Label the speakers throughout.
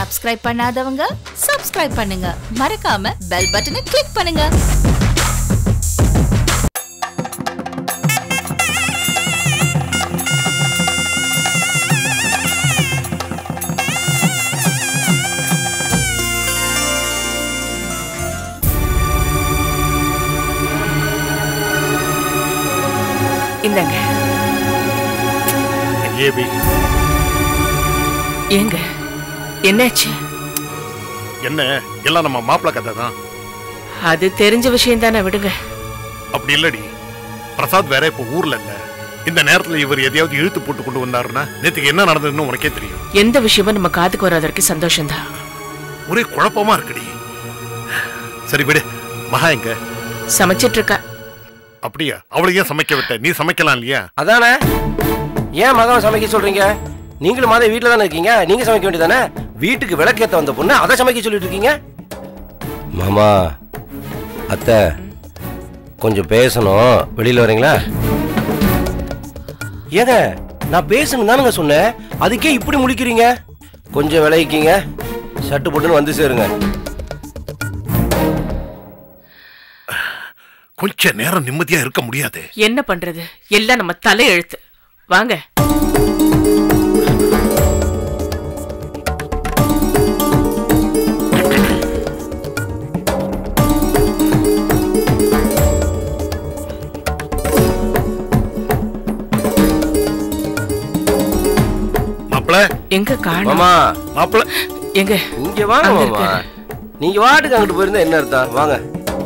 Speaker 1: Subscribe பண்ணாதவங்க subscribe பண்ணுங்க மறக்காம பெல் பட்டனை கிளிக் பண்ணுங்க
Speaker 2: இந்தாங்க
Speaker 3: ஏபி
Speaker 2: ஏங்க என்னாச்சு
Speaker 3: என்ன எல்லாம் நம்ம மாப்பிள்ளை கதை தான்
Speaker 2: அது தெரிஞ்ச விஷயம் தானே விடுங்க
Speaker 3: அப்படி இல்லடி பிரசாத் வேற இப்ப ஊர்ல இல்ல இந்த நேரத்துல இவர் எதையாவது இழுத்து போட்டு கொண்டு வந்தாருன்னா நேத்துக்கு என்ன நடந்ததுன்னு உனக்கே தெரியும்
Speaker 2: எந்த விஷயமும் நம்ம காதுக்கு வராத வரைக்கும் சந்தோஷம்தான்
Speaker 3: ஒரே குழப்பமா இருக்குடி சரி விடு மகா எங்க
Speaker 2: சமைச்சிட்டு இருக்கா
Speaker 3: அப்படியா அவளை ஏன் சமைக்க விட்ட நீ சமைக்கலாம் இல்லையா
Speaker 4: அதானே ஏன் மகவை சமைக்க சொல்றீங்க நீங்களும் மாதம் வீட்டில் தானே இருக்கீங்க நீங்க சமைக்க வேண்டியதானே வீட்டுக்கு விளக்கேத்த வந்த பொண்ணு அதை சமைக்க சொல்லிட்டு இருக்கீங்க மாமா அத்தை கொஞ்சம் பேசணும் வெளியில வரீங்களா ஏங்க நான் பேசணும் தானுங்க சொன்னேன் அதுக்கே இப்படி முழிக்கிறீங்க கொஞ்சம் விளைவிக்கீங்க சட்டு போட்டுன்னு வந்து சேருங்க
Speaker 3: கொஞ்ச நேரம் நிம்மதியா இருக்க முடியாது
Speaker 2: என்ன பண்றது எல்லாம் நம்ம தலையெழுத்து வாங்க
Speaker 3: மாப்பிள
Speaker 2: எங்க காணோம்
Speaker 4: மாமா
Speaker 3: மாப்பிள
Speaker 2: எங்க
Speaker 4: இங்க வாங்க
Speaker 2: அங்க
Speaker 4: மாமா
Speaker 2: இருக்காரு.
Speaker 4: நீங்க வாட்டுக்கு அங்கிட்டு போயிருந்தா என்ன அர்த்தம் வாங்க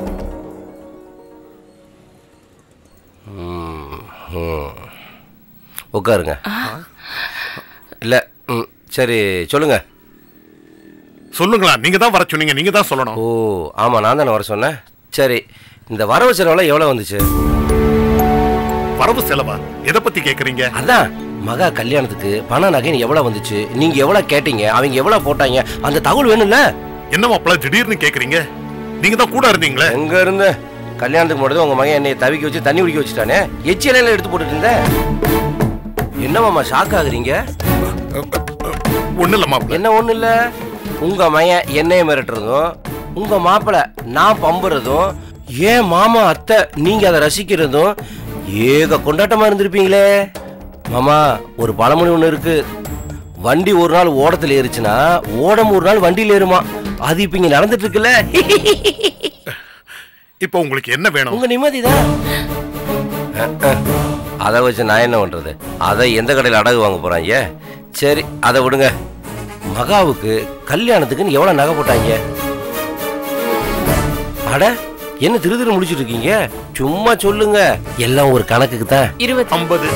Speaker 4: ம், ம். உட்காருங்க இல்ல ம், சரி சொல்லுங்க
Speaker 3: சொல்லுங்களா நீங்க தான் வர சொன்னீங்க நீங்க தான் சொல்லணும்
Speaker 4: ஓ ஆமா நான் தானே வர சொன்னேன் சரி இந்த வரவு செலவுலாம் எவ்வளவு வந்துச்சு
Speaker 3: வரவு செலவா எதை பத்தி கேக்குறீங்க
Speaker 4: அதான் மகா கல்யாணத்துக்கு பண நகைன்னு எவ்வளவு வந்துச்சு நீங்க எவ்வளவு கேட்டீங்க அவங்க எவ்வளவு போட்டாங்க அந்த தகவல் வேணும்ல
Speaker 3: என்ன மாப்பிள திடீர்னு கேக்குறீங்க நீங்க தான் கூட இருந்தீங்களே
Speaker 4: எங்க இருந்து கல்யாணத்துக்கு மட்டும் உங்க மகன் என்னை தவிக்க வச்சு தண்ணி குடிக்க வச்சுட்டானே எச்சியலையில எடுத்து போட்டுட்டு இருந்தேன் என்ன மாமா ஷாக் ஆகுறீங்க
Speaker 3: ஒண்ணு இல்ல மாப்பிள
Speaker 4: என்ன ஒண்ணு இல்ல உங்க மகன் என்னைய மிரட்டுறதும் உங்க மாப்பிள நான் பம்புறதும் ஏன் மாமா அத்தை நீங்க அதை ரசிக்கிறதும் ஏக கொண்டாட்டமா இருந்திருப்பீங்களே மாமா ஒரு பழமொழி ஒண்ணு இருக்கு வண்டி ஒரு நாள் ஓடத்துல ஏறுச்சுன்னா ஓடம் ஒரு நாள் வண்டியில ஏறுமா அது இப்ப இங்க நடந்துட்டு இருக்குல்ல
Speaker 3: இப்போ உங்களுக்கு என்ன வேணும்
Speaker 4: உங்க நிம்மதிதான் அதை வச்சு நான் என்ன பண்றது அதை எந்த கடையில் அடகு வாங்க போறாங்க சரி அதை விடுங்க மகாவுக்கு கல்யாணத்துக்குன்னு எவ்வளவு நகை போட்டாங்க அட என்ன திரு திரு முடிச்சிட்டு இருக்கீங்க சும்மா சொல்லுங்க எல்லாம் ஒரு கணக்குக்கு தான்
Speaker 2: இருபத்தி
Speaker 3: ஐம்பது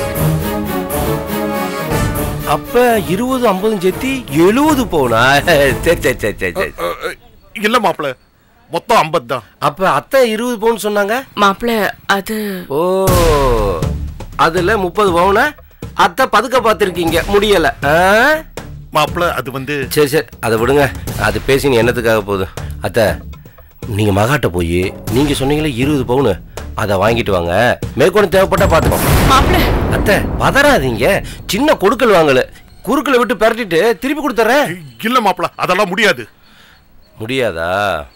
Speaker 4: அப்ப இருபது ஐம்பதும் சேர்த்து எழுபது போனா சரி சரி சரி சரி சரி
Speaker 3: இல்ல மாப்பிள மொத்தம் ஐம்பது தான்
Speaker 4: அப்ப அத்தை இருபது பவுன் சொன்னாங்க
Speaker 2: மாப்பிள அது
Speaker 4: ஓ அதுல முப்பது பவுனா அத்தை பதுக்க பார்த்துருக்கீங்க முடியல ஆ?
Speaker 3: மாப்பிள அது வந்து
Speaker 4: சரி சரி அதை விடுங்க அது பேசி நீ என்னத்துக்காக போகுது அத்தை நீங்க மகாட்ட போய் நீங்க சொன்னீங்களே இருபது பவுனு அதை வாங்கிட்டு வாங்க மேற்கொண்டு தேவைப்பட்டா பார்த்துக்கோங்க
Speaker 2: மாப்பிள
Speaker 4: அத்தை பதறாதீங்க சின்ன கொடுக்கல் வாங்கல குறுக்கல விட்டு பெரட்டிட்டு திருப்பி கொடுத்துறேன்
Speaker 3: இல்ல மாப்பிள அதெல்லாம் முடியாது
Speaker 4: முடியாதா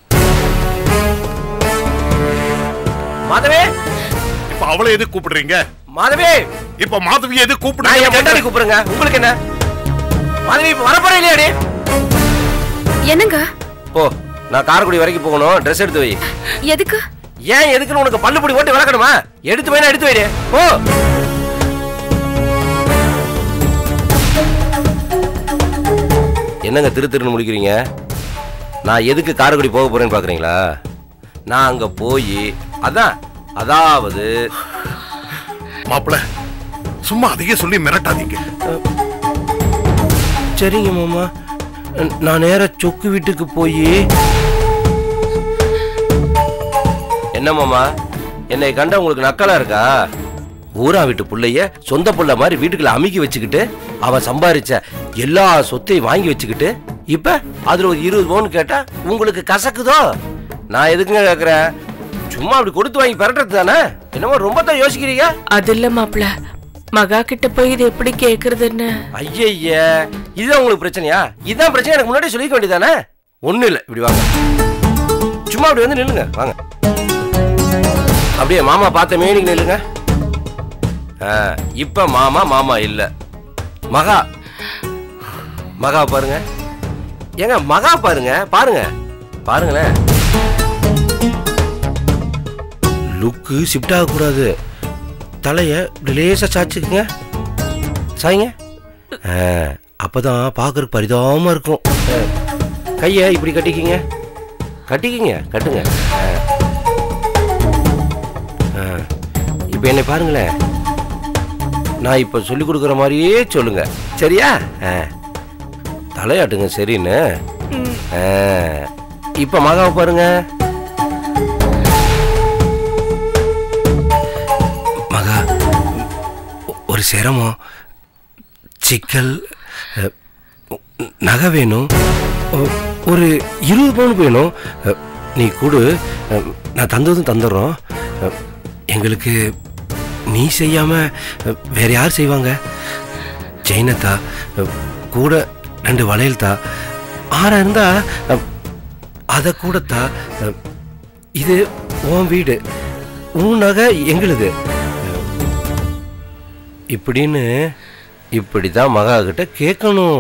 Speaker 4: மாதவே
Speaker 3: இப்ப அவளை எதுக்கு கூப்பிடுறீங்க
Speaker 4: மாதவே
Speaker 3: இப்ப மாதவி எதுக்கு
Speaker 4: நான் என் பொண்டாடி
Speaker 3: கூப்பிடுறீங்க
Speaker 4: கூப்பிடுங்க உங்களுக்கு என்ன மாதவி இப்ப வரப்போறேன் இல்லையாடி
Speaker 5: என்னங்க
Speaker 4: போ நான் காரைக்குடி வரைக்கும் போகணும் ட்ரெஸ் எடுத்து வை
Speaker 5: எதுக்கு
Speaker 4: ஏன் எதுக்குன்னு உனக்கு பல்லு பொடி ஓட்டி விளக்கணுமா எடுத்து வேணா எடுத்து வைடு போ என்னங்க திரு திருன்னு முடிக்கிறீங்க நான் எதுக்கு காரைக்குடி போக போறேன்னு பாக்குறீங்களா நான் அங்க போய் அதான் அதாவது
Speaker 3: மாப்பிள சும்மா அதையே சொல்லி மிரட்டாதீங்க
Speaker 4: சரிங்க மாமா நான் நேரா சொக்கு வீட்டுக்கு போய் என்ன மாமா என்னை கண்டா உங்களுக்கு நக்கலா இருக்கா ஊரா வீட்டு புள்ளைய சொந்த புள்ள மாதிரி வீட்டுக்குள்ள அமுக்கி வச்சுக்கிட்டு அவன் சம்பாரிச்ச எல்லா சொத்தையும் வாங்கி வச்சுக்கிட்டு இப்ப அதுல ஒரு இருபது பவுன் கேட்டா உங்களுக்கு கசக்குதோ நான் எதுக்குங்க கேக்குறேன் சும்மா அப்படி கொடுத்து வாங்கி பெறட்டுறது தானே என்னமோ ரொம்ப தான் யோசிக்கிறீங்க
Speaker 2: அது இல்ல மாப்பிள மகா கிட்ட போய் இது எப்படி கேக்குறதுன்னு
Speaker 4: ஐயய்ய இதுதான் உங்களுக்கு பிரச்சனையா இதுதான் பிரச்சனை எனக்கு முன்னாடி சொல்லிக்க வேண்டியதானே ஒண்ணும் இல்லை இப்படி வாங்க சும்மா அப்படி வந்து நில்லுங்க வாங்க அப்படியே மாமா பார்த்த மேனிக்கு நில்லுங்க ஆ, இப்ப மாமா மாமா இல்ல மகா மகா பாருங்க ஏங்க மகா பாருங்க பாருங்க பாருங்களேன் லுக்கு ஷிஃப்ட் ஆகக்கூடாது தலைய இப்படி லேசா சாச்சுக்குங்க சாய்ங்க ஆ, அப்பதான் பார்க்கறதுக்கு பரிதாபமா இருக்கும் ஆ, கைய இப்படி கட்டிக்கிங்க கட்டிக்கிங்க கட்டுங்க ஆ. ஆ, இப்ப என்னை பாருங்களேன் நான் இப்ப சொல்லி கொடுக்குற மாதிரியே சொல்லுங்க சரியா ஆ. தலையாட்டுங்க சரின்னு ஆ. இப்ப மகாவை பாருங்க மகா ஒ- ஒரு சிரமம் சிக்கல் அ, நகை வேணும் ஒ- ஒரு இருபது பவுன் வேணும் அ, நீ கொடு அ, நான் தந்ததும் தந்துடுறோம் அ, எங்களுக்கு நீ செய்யாம அ, வேற யார் செய்வாங்க ஜெயினத்தா அ, கூட ரெண்டு வளையல் தா ஆறா இருந்தா அ, அதை கூட தா அ, இது உன் வீடு உன் நகை எங்களுது இப்படின்னு இப்படிதான் மகா கிட்ட கேட்கணும்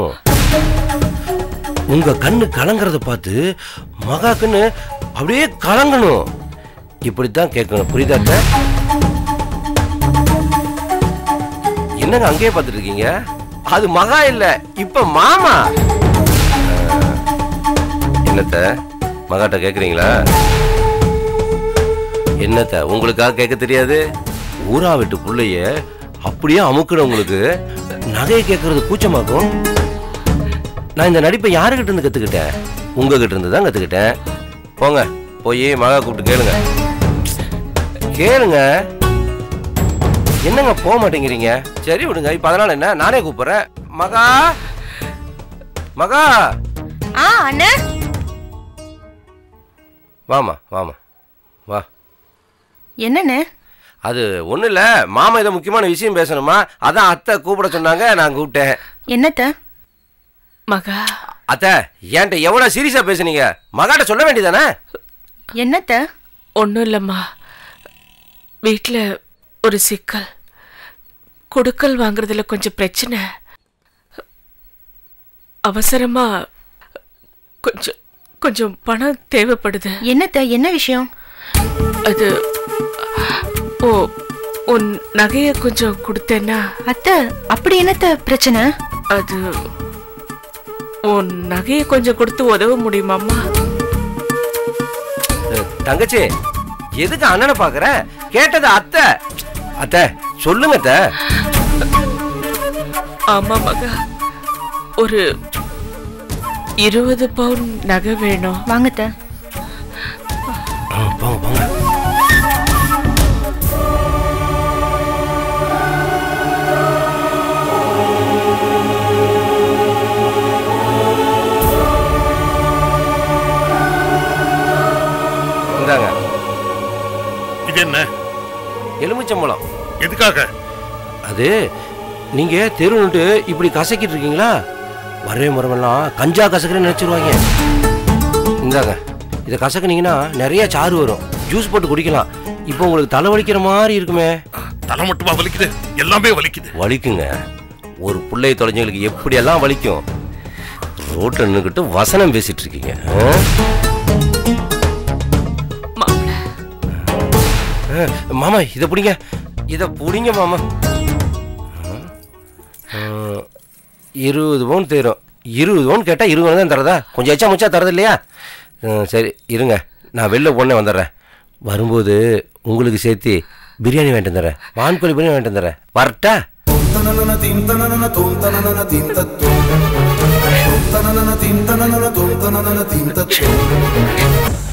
Speaker 4: உங்க கண்ணு கலங்குறத பார்த்து மகா கண்ணு அப்படியே கலங்கணும் இப்படித்தான் கேட்கணும் புரியுதாக்க என்னங்க அங்கேயே பார்த்துட்டு இருக்கீங்க அது மகா இல்ல இப்ப மாமா அஹ், என்னத்த மகாட்ட கேக்குறீங்களா என்னத்த உங்களுக்காக கேட்க தெரியாது ஊரா விட்டு புள்ளைய அப்படியே அமுக்குறவங்களுக்கு நகையை கேட்கறது கூச்சமாக்கும் நான் இந்த நடிப்பை யாருக்கிட்ட இருந்து கத்துக்கிட்டேன் உங்ககிட்ட இருந்து தான் கத்துக்கிட்டேன் போங்க போய் மகா கூப்பிட்டு கேளுங்க கேளுங்க என்னங்க போக மாட்டேங்கிறீங்க சரி விடுங்க இப்ப அதனால என்ன நானே கூப்பிடுறேன் மகா மகா
Speaker 5: ஆ அண்ணா
Speaker 4: வாமா வாமா வா
Speaker 5: என்னண்ணே
Speaker 4: அது ஒன்றும் இல்லை மாமா ஏதோ முக்கியமான விஷயம் பேசணுமா அதான் அத்தை கூப்பிட சொன்னாங்க நான் கூப்பிட்டேன்
Speaker 5: என்னத்த
Speaker 2: மகா
Speaker 4: அத்தை என்கிட்ட எவ்வளோ சீரியஸாக பேசுனீங்க மகாட்ட சொல்ல வேண்டியதானே
Speaker 5: என்னத்த
Speaker 2: ஒன்றும் இல்லைம்மா வீட்டில் ஒரு சிக்கல் கொடுக்கல் வாங்குறதுல கொஞ்சம் பிரச்சனை அவசரமா கொஞ்சம் கொஞ்சம் பணம் தேவைப்படுது
Speaker 5: என்னத்த என்ன விஷயம்
Speaker 2: அது ஓ உன் நகையை கொஞ்சம் கொடுத்தேன்னா
Speaker 5: அத்தை அப்படி என்னத்த பிரச்சனை
Speaker 2: அது உன் நகையை கொஞ்சம் கொடுத்து உதவ முடியுமாம்மா
Speaker 4: அஹ், தங்கச்சி எதுக்கு அண்ணனை பார்க்குற கேட்டது அத்தை அத்தை சொல்லுங்க அத்தை
Speaker 2: ஆமா மகா ஒரு இருபது பவுன் நகை வேணும்
Speaker 5: வாங்கத்த
Speaker 4: ஆ, போங்க போங்க இந்தாங்க
Speaker 3: இது என்ன
Speaker 4: எலுமிச்சம்பழம்
Speaker 3: எதுக்காக
Speaker 4: அது நீங்க தெருவுன்ட்டு இப்படி கசக்கிட்டு இருக்கீங்களா வரவே மரமெல்லாம் கஞ்சா கசக்குறேன்னு நினைச்சிருவாங்க இந்தாங்க இதை கசக்குனீங்கன்னா நிறைய சாறு வரும் ஜூஸ் போட்டு குடிக்கலாம் இப்போ உங்களுக்கு தலை வலிக்கிற மாதிரி இருக்குமே
Speaker 3: தலை மட்டுமா வலிக்குது எல்லாமே வலிக்குது
Speaker 4: வலிக்குங்க ஒரு பிள்ளை தொலைஞ்சவங்களுக்கு எப்படியெல்லாம் வலிக்கும் ரோட்டில் நின்றுக்கிட்டு வசனம் பேசிட்டு இருக்கீங்க ஆ?
Speaker 2: மாப்பிள
Speaker 4: ஆ, மாமா இதை பிடிங்க இதை பிடிங்க மாமா ஆ, இருபது பவுன் தேரும் இருபது பவுன் கேட்டால் இருபது தான் தரதா கொஞ்சம் எச்சா முச்சா தரது இல்லையா ஆ, சரி இருங்க நான் வெளில பொண்ணே வந்துடுறேன் வரும்போது உங்களுக்கு சேர்த்து பிரியாணி வாங்கிட்டு வந்துடுறேன் வான்கோழி பிரியாணி வாங்கிட்டு வந்துடுறேன் வரட்டா
Speaker 6: tanana tim tanana tum tanana tim tatum tanana tim tanana tum tanana tim tatum